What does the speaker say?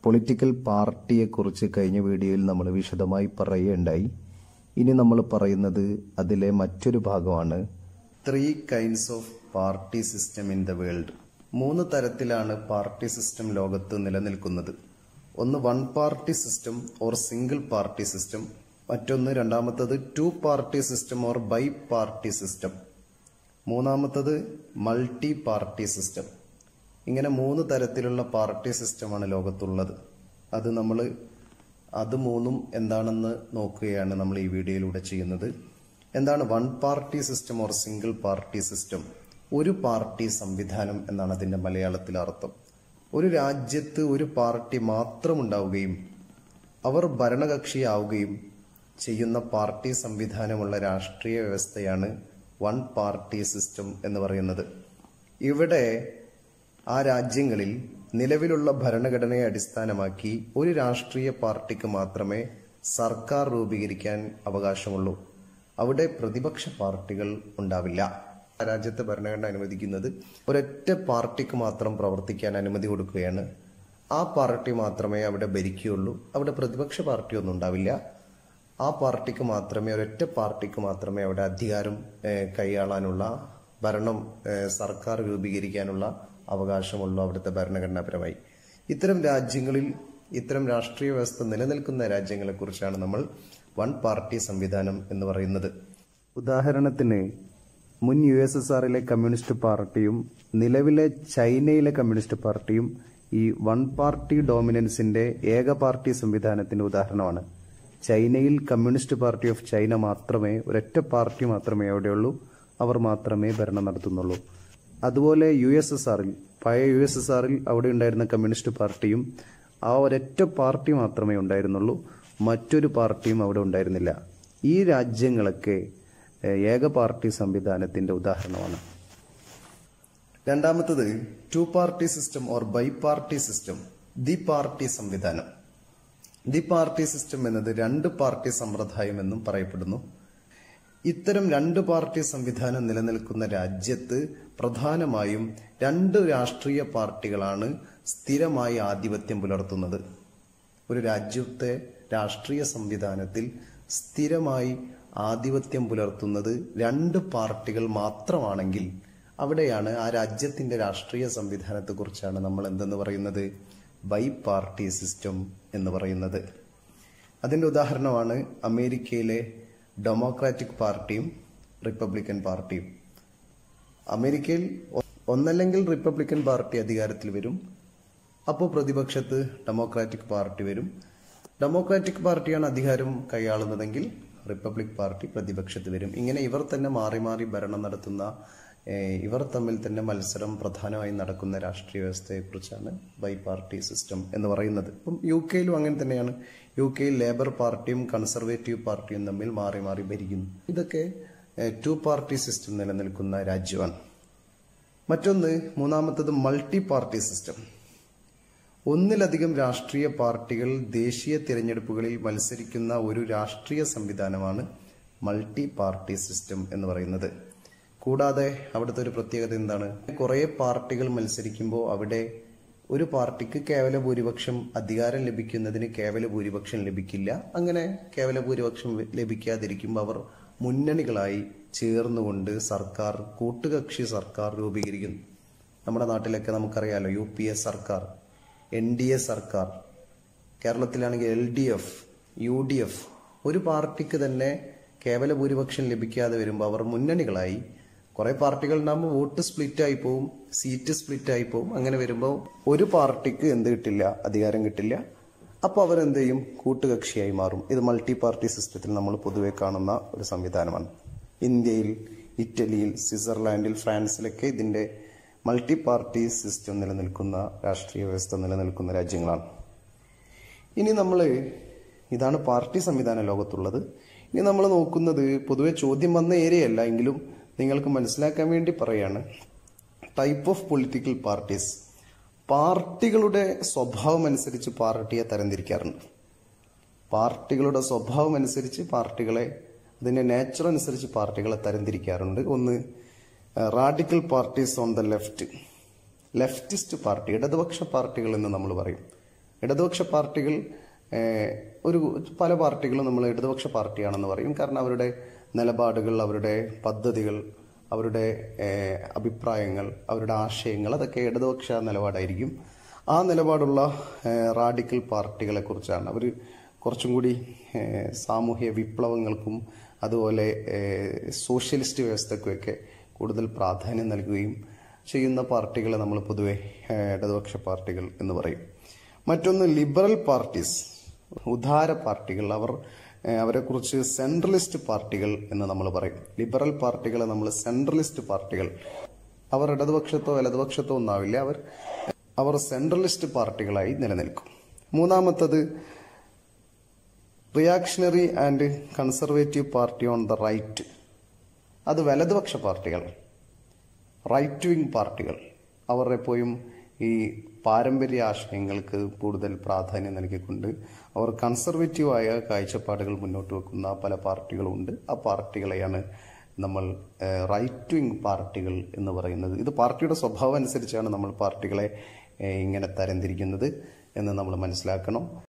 political പാർട്ടിയെക്കുറിച്ച് കഴിഞ്ഞ വീഡിയോയിൽ നമ്മൾ വിശദമായി പറയുകയുണ്ടായി ഇനി നമ്മൾ പറയുന്നത് അതിലെ മറ്റൊരു ഭാഗമാണ് three kinds of party system in the world മൂന്ന് തരത്തിലാണ് പാർട്ടി സിസ്റ്റം ലോകത്ത് നിലനിൽക്കുന്നത് ഒന്ന് one party system or single party system മറ്റൊന്ന് രണ്ടാമത്തത് two party system or bi party system മൂന്നാമത്തത് മൾട്ടി പാർട്ടി സിസ്റ്റം ഇങ്ങനെ മൂന്ന് തരത്തിലുള്ള പാർട്ടി സിസ്റ്റമാണ് ലോകത്തുള്ളത് അത് നമ്മൾ അത് മൂന്നും എന്താണെന്ന് നോക്കുകയാണ് നമ്മൾ ഈ വീഡിയോയിലൂടെ ചെയ്യുന്നത് എന്താണ് one party system or single party system ഒരു പാർട്ടി സംവിധാനം എന്നാണ് അതിന്റെ മലയാളത്തിൽ അർത്ഥം ഒരു രാജ്യത്ത് ഒരു പാർട്ടി മാത്രം ഉണ്ടാവുകയും അവർ ഭരണകക്ഷിയാവുകയും ചെയ്യുന്ന പാർട്ടി സംവിധാനമുള്ള രാഷ്ട്രീയ വ്യവസ്ഥയാണ് വൺ പാർട്ടി സിസ്റ്റം എന്ന് പറയുന്നത് ഇവിടെ ആ രാജ്യങ്ങളിൽ നിലവിലുള്ള ഭരണഘടനയെ അടിസ്ഥാനമാക്കി ഒരു രാഷ്ട്രീയ പാർട്ടിക്ക് മാത്രമേ സർക്കാർ രൂപീകരിക്കാൻ അവകാശമുള്ളൂ അവിടെ പ്രതിപക്ഷ പാർട്ടികൾ ഉണ്ടാവില്ല രാജ്യത്തെ ഭരണഘടന അനുവദിക്കുന്നത് ഒരൊറ്റ പാർട്ടിക്ക് മാത്രം പ്രവർത്തിക്കാൻ അനുമതി കൊടുക്കുകയാണ് ആ പാർട്ടി മാത്രമേ അവിടെ ഭരിക്കുകയുള്ളൂ അവിടെ പ്രതിപക്ഷ പാർട്ടി ഒന്നും ഉണ്ടാവില്ല ആ പാർട്ടിക്ക് മാത്രമേ ഒരൊറ്റ പാർട്ടിക്ക് മാത്രമേ അവിടെ അധികാരം ഏഹ്, കൈയാളാനുള്ള ഭരണം ഏഹ്, സർക്കാർ രൂപീകരിക്കാനുള്ള അവകാശമുള്ളൂ അവിടുത്തെ ഭരണഘടനാപരമായി ഇത്തരം രാജ്യങ്ങളിൽ ഇത്തരം രാഷ്ട്രീയ വ്യവസ്ഥ നിലനിൽക്കുന്ന രാജ്യങ്ങളെ കുറിച്ചാണ് നമ്മൾ വൺ പാർട്ടി സംവിധാനം എന്ന് പറയുന്നത് ഉദാഹരണത്തിന് മുൻ യു എസ് എസ് ആറിലെ കമ്മ്യൂണിസ്റ്റ് പാർട്ടിയും നിലവിലെ ചൈനയിലെ കമ്മ്യൂണിസ്റ്റ് പാർട്ടിയും ഈ വൺ പാർട്ടി ഡോമിനൻസിന്റെ ഏക പാർട്ടി സംവിധാനത്തിന്റെ ഉദാഹരണമാണ് ചൈനയിൽ കമ്മ്യൂണിസ്റ്റ് പാർട്ടി ഓഫ് ചൈന മാത്രമേ ഒരൊറ്റ പാർട്ടി മാത്രമേ അവിടെയുള്ളൂ അവർ മാത്രമേ ഭരണം നടത്തുന്നുള്ളൂ അതുപോലെ യു എസ് എസ് ആറിൽ പഴയ യു എസ് എസ് ആറിൽ അവിടെ ഉണ്ടായിരുന്ന കമ്മ്യൂണിസ്റ്റ് പാർട്ടിയും ആ ഒരൊറ്റ പാർട്ടി മാത്രമേ ഉണ്ടായിരുന്നുള്ളൂ മറ്റൊരു പാർട്ടിയും അവിടെ ഉണ്ടായിരുന്നില്ല ഈ രാജ്യങ്ങളൊക്കെ ഏഹ്, ഏക പാർട്ടി സംവിധാനത്തിന്റെ ഉദാഹരണമാണ് രണ്ടാമത്തത് two party system or bi party system ദി പാർട്ടി സംവിധാനം ദി പാർട്ടി സിസ്റ്റം എന്നത് രണ്ട് പാർട്ടി സമ്പ്രദായം എന്നും പറയപ്പെടുന്നു ഇത്തരം രണ്ട് പാർട്ടി സംവിധാനം നിലനിൽക്കുന്ന രാജ്യത്ത് പ്രധാനമായും രണ്ട് രാഷ്ട്രീയ പാർട്ടികളാണ് സ്ഥിരമായി ആധിപത്യം പുലർത്തുന്നത് ഒരു രാജ്യത്തെ രാഷ്ട്രീയ സംവിധാനത്തിൽ സ്ഥിരമായി ആധിപത്യം പുലർത്തുന്നത് രണ്ട് പാർട്ടികൾ മാത്രമാണെങ്കിൽ അവിടെയാണ് ആ രാജ്യത്തിന്റെ രാഷ്ട്രീയ സംവിധാനത്തെക്കുറിച്ചാണ് നമ്മൾ എന്തെന്ന് പറയുന്നത് ബൈ പാർട്ടി സിസ്റ്റം എന്ന് പറയുന്നത് അതിന്റെ ഉദാഹരണമാണ് അമേരിക്കയിലെ ഡെമോക്രാറ്റിക് പാർട്ടിയും റിപ്പബ്ലിക്കൻ പാർട്ടിയും അമേരിക്കയിൽ ഒ- ഒന്നല്ലെങ്കിൽ റിപ്പബ്ലിക്കൻ പാർട്ടി അധികാരത്തിൽ വരും അപ്പോൾ പ്രതിപക്ഷത്ത് ഡെമോക്രാറ്റിക് പാർട്ടി വരും ഡെമോക്രാറ്റിക് പാർട്ടിയാണ് അധികാരം കൈയാളുന്നതെങ്കിൽ റിപ്പബ്ലിക് പാർട്ടി പ്രതിപക്ഷത്ത് വരും ഇങ്ങനെ ഇവർ തന്നെ മാറി മാറി ഭരണം നടത്തുന്ന ഏഹ്, ഇവർ തമ്മിൽ തന്നെ മത്സരം പ്രധാനമായും നടക്കുന്ന രാഷ്ട്രീയ വ്യവസ്ഥയെക്കുറിച്ചാണ് ബൈ പാർട്ടി സിസ്റ്റം എന്ന് പറയുന്നത് ഇപ്പം യു കെയിലും അങ്ങനെ തന്നെയാണ് യു കെയിൽ ലേബർ പാർട്ടിയും കൺസർവേറ്റീവ് പാർട്ടിയും തമ്മിൽ മാറി മാറി ഭരിക്കുന്നു ഇതൊക്കെ ടു പാർട്ടി സിസ്റ്റം നിലനിൽക്കുന്ന രാജ്യമാണ് മറ്റൊന്ന് മൂന്നാമത്തത് മൾട്ടി പാർട്ടി സിസ്റ്റം ഒന്നിലധികം രാഷ്ട്രീയ പാർട്ടികൾ ദേശീയ തിരഞ്ഞെടുപ്പുകളിൽ മത്സരിക്കുന്ന ഒരു രാഷ്ട്രീയ സംവിധാനമാണ് മൾട്ടി പാർട്ടി സിസ്റ്റം എന്ന് പറയുന്നത് കൂടാതെ അവിടുത്തെ ഒരു പ്രത്യേകത എന്താണ് കുറെ പാർട്ടികൾ മത്സരിക്കുമ്പോൾ അവിടെ ഒരു പാർട്ടിക്ക് കേവല ഭൂരിപക്ഷം അധികാരം ലഭിക്കുന്നതിന് കേവല ഭൂരിപക്ഷം ലഭിക്കില്ല അങ്ങനെ കേവല ഭൂരിപക്ഷം ലഭിക്കാതിരിക്കുമ്പോൾ അവർ മുന്നണികളായി ചേർന്നുകൊണ്ട് സർക്കാർ കൂട്ടുകക്ഷി സർക്കാർ രൂപീകരിക്കുന്നു നമ്മുടെ നാട്ടിലൊക്കെ നമുക്കറിയാലോ യു പി എ സർക്കാർ എൻ ഡി എ സർക്കാർ കേരളത്തിലാണെങ്കിൽ L D F U D F ഒരു പാർട്ടിക്ക് തന്നെ കേവല ഭൂരിപക്ഷം ലഭിക്കാതെ വരുമ്പോൾ അവർ മുന്നണികളായി കുറെ പാർട്ടികൾ ഉണ്ടാകുമ്പോൾ വോട്ട് സ്പ്ലിറ്റ് ആയി പോവും സീറ്റ് സ്പ്ലിറ്റ് ആയി പോവും അങ്ങനെ വരുമ്പോൾ ഒരു പാർട്ടിക്ക് എന്ത് കിട്ടില്ല അധികാരം കിട്ടില്ല അപ്പോൾ അവരെന്ത് ചെയ്യും കൂട്ടുകക്ഷിയായി മാറും ഇത് മൾട്ടി പാർട്ടി സിസ്റ്റത്തിൽ നമ്മൾ പൊതുവെ കാണുന്ന ഒരു സംവിധാനമാണ് ഇന്ത്യയിൽ ഇറ്റലിയിൽ സ്വിറ്റ്സർലാൻഡിൽ ഫ്രാൻസിലൊക്കെ ഇതിന്റെ മൾട്ടി പാർട്ടി സിസ്റ്റം നിലനിൽക്കുന്ന രാഷ്ട്രീയ വ്യവസ്ഥ നിലനിൽക്കുന്ന രാജ്യങ്ങളാണ് ഇനി നമ്മൾ ഇതാണ് പാർട്ടി സംവിധാന ലോകത്തുള്ളത് ഇനി നമ്മൾ നോക്കുന്നത് പൊതുവെ ചോദ്യം വന്ന ഏരിയ അല്ല എങ്കിലും നിങ്ങൾക്ക് മനസ്സിലാക്കാൻ വേണ്ടി പറയാണ് ടൈപ്പ് ഓഫ് പൊളിറ്റിക്കൽ പാർട്ടീസ് പാർട്ടികളുടെ സ്വഭാവം അനുസരിച്ച് പാർട്ടിയെ തരംതിരിക്കാറുണ്ട് പാർട്ടികളുടെ സ്വഭാവം അനുസരിച്ച് പാർട്ടികളെ അതിന്റെ നേച്ചർ അനുസരിച്ച് പാർട്ടികളെ തരംതിരിക്കാറുണ്ട് ഒന്ന് radical parties on the left leftist party ഇടതുപക്ഷ പാർട്ടികൾ എന്ന് നമ്മൾ പറയും ഇടതുപക്ഷ പാർട്ടികൾ ഏഹ്, ഒരു പല പാർട്ടികളും നമ്മൾ ഇടതുപക്ഷ പാർട്ടിയാണെന്ന് പറയും കാരണം അവരുടെ നിലപാടുകൾ അവരുടെ പദ്ധതികൾ അവരുടെ ഏഹ്, അഭിപ്രായങ്ങൾ അവരുടെ ആശയങ്ങൾ അതൊക്കെ ഇടതുപക്ഷ നിലപാടായിരിക്കും ആ നിലപാടുള്ള ഏഹ്, റാഡിക്കൽ പാർട്ടികളെ കുറിച്ചാണ് അവർ കുറച്ചും കൂടി ഏഹ്, സാമൂഹ്യ വിപ്ലവങ്ങൾക്കും അതുപോലെ ഏഹ്, സോഷ്യലിസ്റ്റ് വ്യവസ്ഥയ്ക്കുമൊക്കെ കൂടുതൽ പ്രാധാന്യം നൽകുകയും ചെയ്യുന്ന പാർട്ടികളെ നമ്മൾ പൊതുവെ ഏഹ്, ഇടതുപക്ഷ പാർട്ടികൾ എന്ന് പറയും മറ്റൊന്ന് ലിബറൽ പാർട്ടീസ് ഉദാര പാർട്ടികൾ അവർ ഏഹ്, അവരെക്കുറിച്ച് സെൻട്രലിസ്റ്റ് പാർട്ടികൾ എന്ന് നമ്മൾ പറയും ലിബറൽ പാർട്ടികളെ നമ്മൾ സെൻട്രലിസ്റ്റ് പാർട്ടികൾ അവർ ഇടതുപക്ഷത്തോ വലതുപക്ഷത്തോ ഒന്നാവില്ല അവർ അവർ സെൻട്രലിസ്റ്റ് പാർട്ടികളായി നിലനിൽക്കും മൂന്നാമത്തത് reactionary and conservative party on the right അത് വലതുപക്ഷ പാർട്ടികൾ റൈറ്റ് വിങ് പാർട്ടികൾ അവർ എപ്പോഴും ഈ പാരമ്പര്യ ആശയങ്ങൾക്ക് കൂടുതൽ പ്രാധാന്യം നൽകിക്കൊണ്ട് അവർ കൺസർവേറ്റീവായ കാഴ്ചപ്പാടുകൾ മുന്നോട്ട് വെക്കുന്ന പല പാർട്ടികളുമുണ്ട് ആ പാർട്ടികളെയാണ് നമ്മൾ റൈറ്റ് വിങ് പാർട്ടികൾ എന്ന് പറയുന്നത് ഇത് പാർട്ടിയുടെ സ്വഭാവം അനുസരിച്ചാണ് നമ്മൾ പാർട്ടികളെ ഏഹ്, ഇങ്ങനെ തരംതിരിക്കുന്നത് എന്ന് നമ്മൾ മനസ്സിലാക്കണം